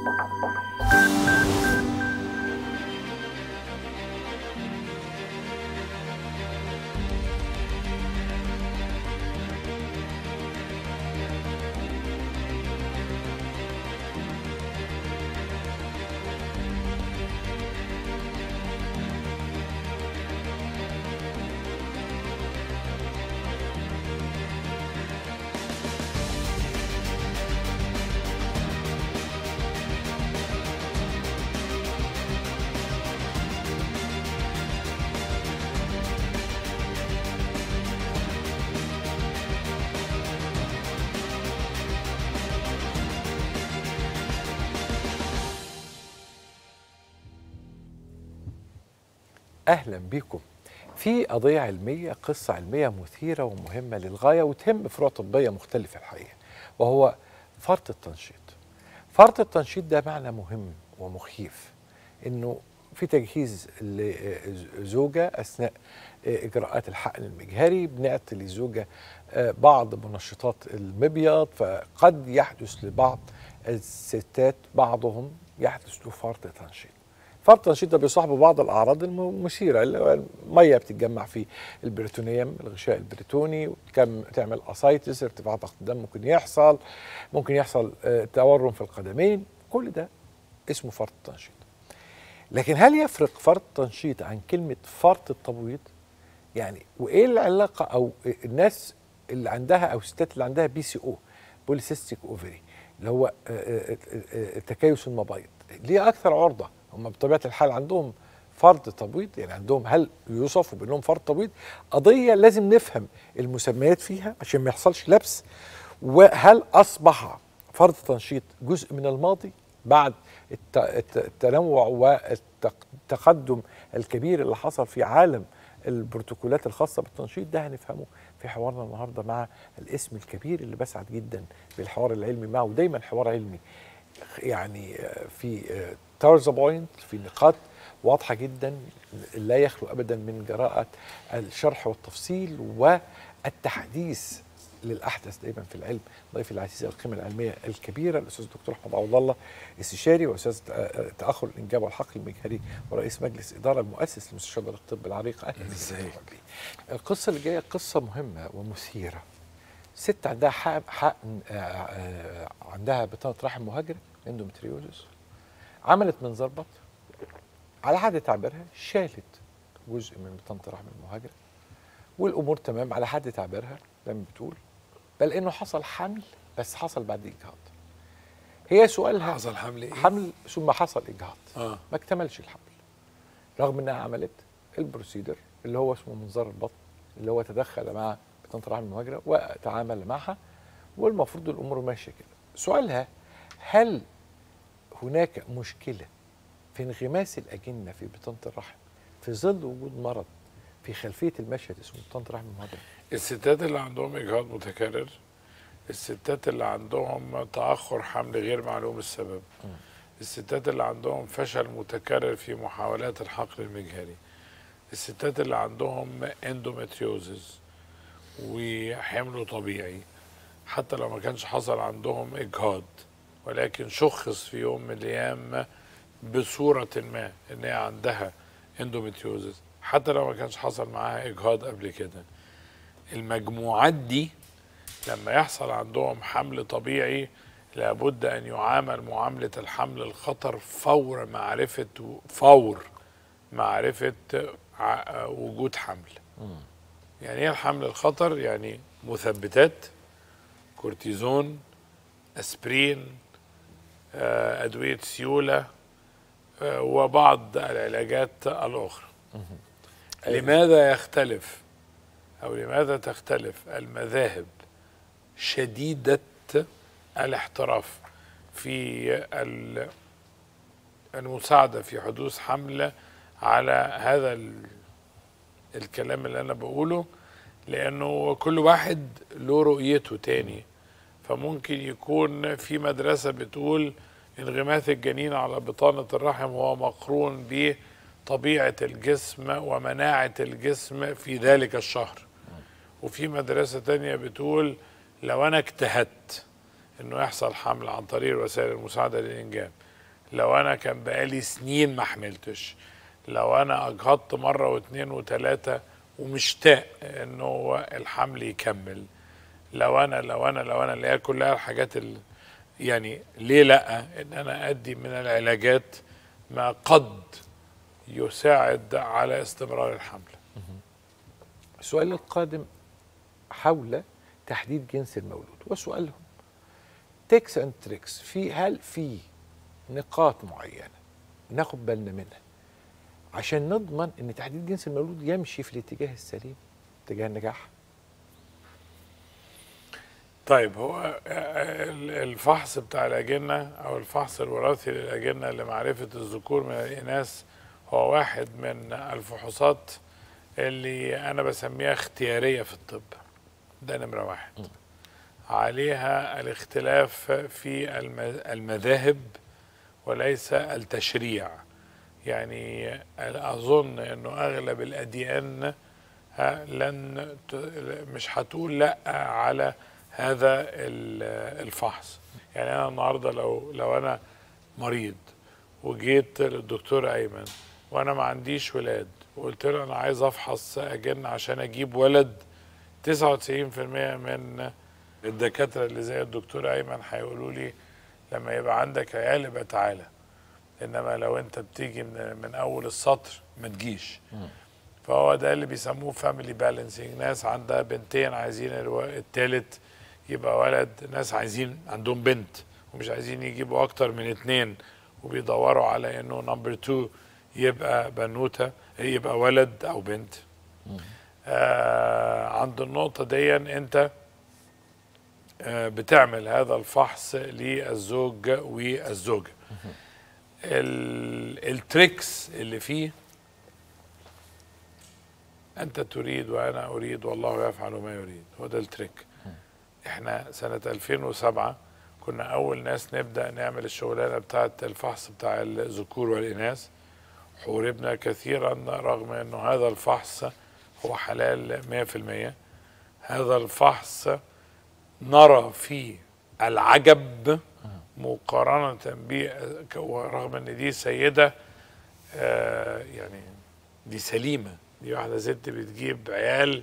اهلا بيكم في قضيه علميه قصه علميه مثيره ومهمه للغايه وتهم فروع طبيه مختلفه الحقيقه وهو فرط التنشيط فرط التنشيط ده معنى مهم ومخيف انه في تجهيز لزوجه اثناء اجراءات الحقن المجهري بنعطي للزوجه بعض منشطات المبيض فقد يحدث لبعض الستات بعضهم يحدث له فرط تنشيط فرط التنشيط ده بيصاحبه بعض الاعراض المثيره اللي هو الميه بتتجمع في البريتونيوم الغشاء البريتوني تعمل اسايتس ارتفاع ضغط الدم ممكن يحصل ممكن يحصل تورم في القدمين كل ده اسمه فرط التنشيط لكن هل يفرق فرط التنشيط عن كلمه فرط التبويض يعني وايه العلاقه او الناس اللي عندها او الستات اللي عندها بي سي او بوليسيستيك اوفري اللي هو تكيس المبايض ليه اكثر عرضه هم بطبيعه الحال عندهم فرض تبويض يعني عندهم هل يوصفوا بانهم فرض تبويض قضيه لازم نفهم المسميات فيها عشان ما يحصلش لبس وهل اصبح فرض التنشيط جزء من الماضي بعد التنوع والتقدم الكبير اللي حصل في عالم البروتوكولات الخاصه بالتنشيط ده هنفهمه في حوارنا النهارده مع الاسم الكبير اللي بسعد جدا بالحوار العلمي معه ودايما حوار علمي يعني في تاورز بوينت في نقاط واضحه جدا لا يخلو ابدا من جراءه الشرح والتفصيل والتحديث للاحدث دايما في العلم ضيفي العزيز القيمه العلميه الكبيره الاستاذ الدكتور احمد عوض الله استشاري واستاذ تاخر الانجاب والحقل المجهري ورئيس مجلس اداره المؤسس لمستشفى دار الطب العريق اهلا ازيك القصه اللي جايه قصه مهمه ومثيره ست عندها حق, حق عندها بطانه رحم مهاجره اندومتريوزس عملت منظار بطن على حد تعبيرها شالت جزء من بطانه الرحم المهاجره والامور تمام على حد تعبيرها زي ما بتقول بل انه حصل حمل بس حصل بعد اجهاض هي سؤالها حصل حمل ايه؟ حمل ثم حصل اجهاض اه ما اكتملش الحمل رغم انها عملت البروسيدر اللي هو اسمه منظار البطن اللي هو تدخل مع بطانه الرحم المهاجره وتعامل معها والمفروض الامور ماشيه كده سؤالها هل هناك مشكله في انغماس الاجنه في بطانه الرحم في ظل وجود مرض في خلفيه المشهد اسمه بطانه الرحم المهاجره الستات اللي عندهم اجهاض متكرر الستات اللي عندهم تاخر حمل غير معلوم السبب م. الستات اللي عندهم فشل متكرر في محاولات الحقل المجهري الستات اللي عندهم اندومتريوزز وحمل طبيعي حتى لو ما كانش حصل عندهم اجهاض ولكن شخص في يوم من الايام بصوره ما ان هي عندها اندومتريوزز حتى لو ما كانش حصل معاها اجهاض قبل كده المجموعات دي لما يحصل عندهم حمل طبيعي لابد ان يعامل معامله الحمل الخطر فور معرفه فور معرفه وجود حمل يعني ايه الحمل الخطر يعني مثبتات كورتيزون اسبرين ادويه سيوله وبعض العلاجات الاخرى لماذا يختلف او لماذا تختلف المذاهب شديده الاحتراف في المساعده في حدوث حمله على هذا الكلام اللي انا بقوله لانه كل واحد له رؤيته تاني فممكن يكون في مدرسه بتقول انغماس الجنين على بطانه الرحم هو مقرون بطبيعه الجسم ومناعه الجسم في ذلك الشهر وفي مدرسه تانية بتقول لو انا اجتهدت انه يحصل حمل عن طريق وسائل المساعده للانجاب لو انا كان بقالي سنين ما حملتش لو انا اجهضت مره واثنين وثلاثه ومشتاق انه الحمل يكمل لو انا لو انا لو انا اللي هي كلها الحاجات اللي يعني ليه لا ان انا ادي من العلاجات ما قد يساعد على استمرار الحمل السؤال القادم حول تحديد جنس المولود وسؤالهم تيكس اند تريكس في هل في نقاط معينه ناخد بالنا منها عشان نضمن ان تحديد جنس المولود يمشي في الاتجاه السليم اتجاه النجاح طيب هو ال- الفحص بتاع الأجنة أو الفحص الوراثي للأجنة لمعرفة الذكور من الإناث هو واحد من الفحوصات اللي أنا بسميها اختيارية في الطب ده نمرة واحد عليها الاختلاف في الم- المذاهب وليس التشريع يعني أظن أنه أغلب الأديان ها، لن ت- مش هتقول لا على هذا ال- الفحص يعني انا النهارده لو لو انا مريض وجيت للدكتور ايمن وانا ما عنديش ولاد وقلت له انا عايز افحص اجن عشان اجيب ولد 99% من الدكاتره اللي زي الدكتور ايمن هيقولوا لي لما يبقى عندك عيال يبقى تعالى انما لو انت بتيجي من, من اول السطر ما تجيش فهو ده اللي بيسموه فاميلي بالانسنج ناس عندها بنتين عايزين الو- التالت يبقى ولد ناس عايزين عندهم بنت ومش عايزين يجيبوا اكتر من اتنين وبيدوروا على انه نمبر 2 يبقى بنوته يبقى ولد او بنت آه عند النقطه دي انت آه بتعمل هذا الفحص للزوج والزوجه ال- التريكس اللي فيه انت تريد وانا اريد والله يفعل ما يريد هو ده التريك احنا سنة 2007 كنا اول ناس نبدأ نعمل الشغلانة بتاعة الفحص بتاع الذكور والاناث حوربنا كثيرا رغم انه هذا الفحص هو حلال 100% هذا الفحص نرى فيه العجب مقارنة ب رغم ان دي سيدة آه يعني دي سليمة دي واحدة ست بتجيب عيال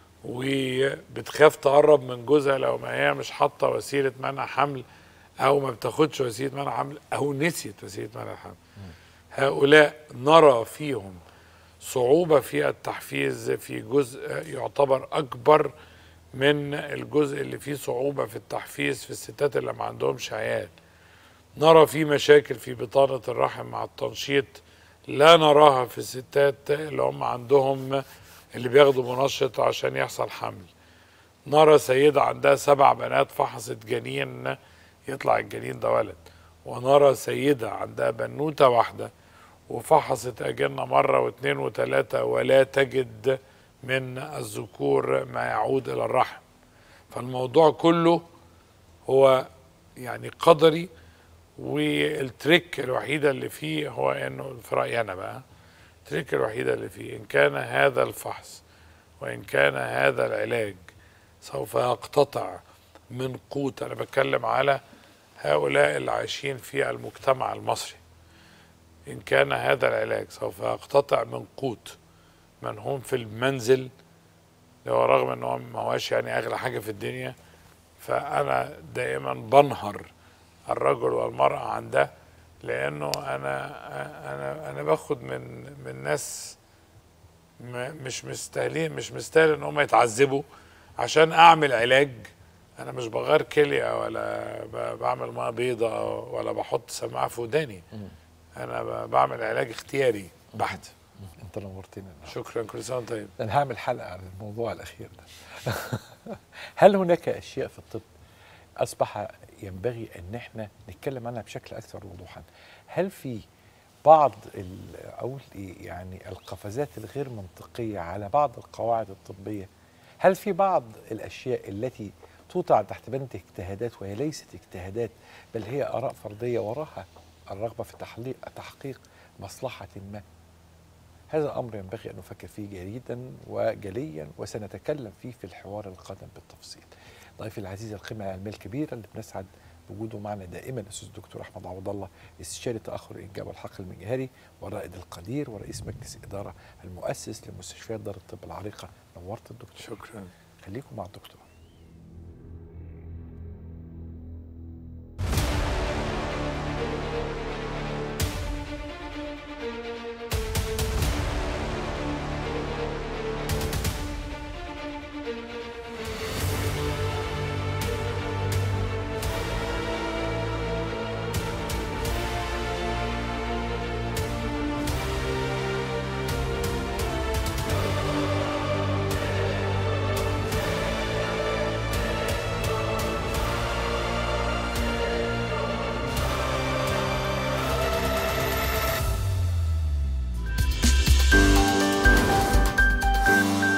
وبتخاف تقرب من جوزها لو ما هي مش حاطة وسيلة منع حمل أو ما بتاخدش وسيلة منع حمل أو نسيت وسيلة منع حمل هؤلاء نرى فيهم صعوبة في التحفيز في جزء يعتبر أكبر من الجزء اللي فيه صعوبة في التحفيز في الستات اللي ما عندهمش عيال نرى في مشاكل في بطانة الرحم مع التنشيط لا نراها في الستات اللي هم عندهم اللي بياخدوا منشط عشان يحصل حمل نرى سيدة عندها سبع بنات فحصت جنين يطلع الجنين ده ولد ونرى سيدة عندها بنوتة واحدة وفحصت أجنة مرة واثنين وثلاثة ولا تجد من الذكور ما يعود إلى الرحم فالموضوع كله هو يعني قدري والتريك الوحيدة اللي فيه هو انه في رأيي انا بقى التريك الوحيدة اللي فيه ان كان هذا الفحص وان كان هذا العلاج سوف يقتطع من قوت انا بتكلم على هؤلاء اللي عايشين في المجتمع المصري ان كان هذا العلاج سوف يقتطع من قوت من هم في المنزل اللي هو رغم ان هو ما هواش يعني اغلى حاجة في الدنيا فانا دائما بنهر الرجل والمرأة عن ده لأنه أنا أنا أنا باخد من من ناس م- مش مستاهلين مش مستاهل إن هم يتعذبوا عشان أعمل علاج أنا مش بغير كلية ولا ب- بعمل ميه بيضة ولا بحط سماعة في وداني أنا ب- بعمل علاج اختياري بحت انت نورتنا النهاردة. شكرا كل سنة وأنت طيب انا هعمل حلقه عن الموضوع الاخير ده هل هناك اشياء في الطب اصبح ينبغي ان احنا نتكلم عنها بشكل اكثر وضوحا هل في بعض ال- اقول ايه يعني القفزات الغير منطقيه على بعض القواعد الطبيه هل في بعض الاشياء التي توضع تحت بند اجتهادات وهي ليست اجتهادات بل هي اراء فرديه وراها الرغبه في تحقيق تحقيق مصلحه ما هذا الامر ينبغي ان نفكر فيه جيدا وجليا وسنتكلم فيه في الحوار القادم بالتفصيل. ضيفي العزيز القيمه العلميه الكبيره اللي بنسعد بوجوده معنا دائما الاستاذ الدكتور احمد عوض الله استشاري تاخر الانجاب والحقل المجهري والرائد القدير ورئيس مجلس اداره المؤسس لمستشفيات دار الطب العريقه نورت الدكتور شكرا خليكم مع الدكتور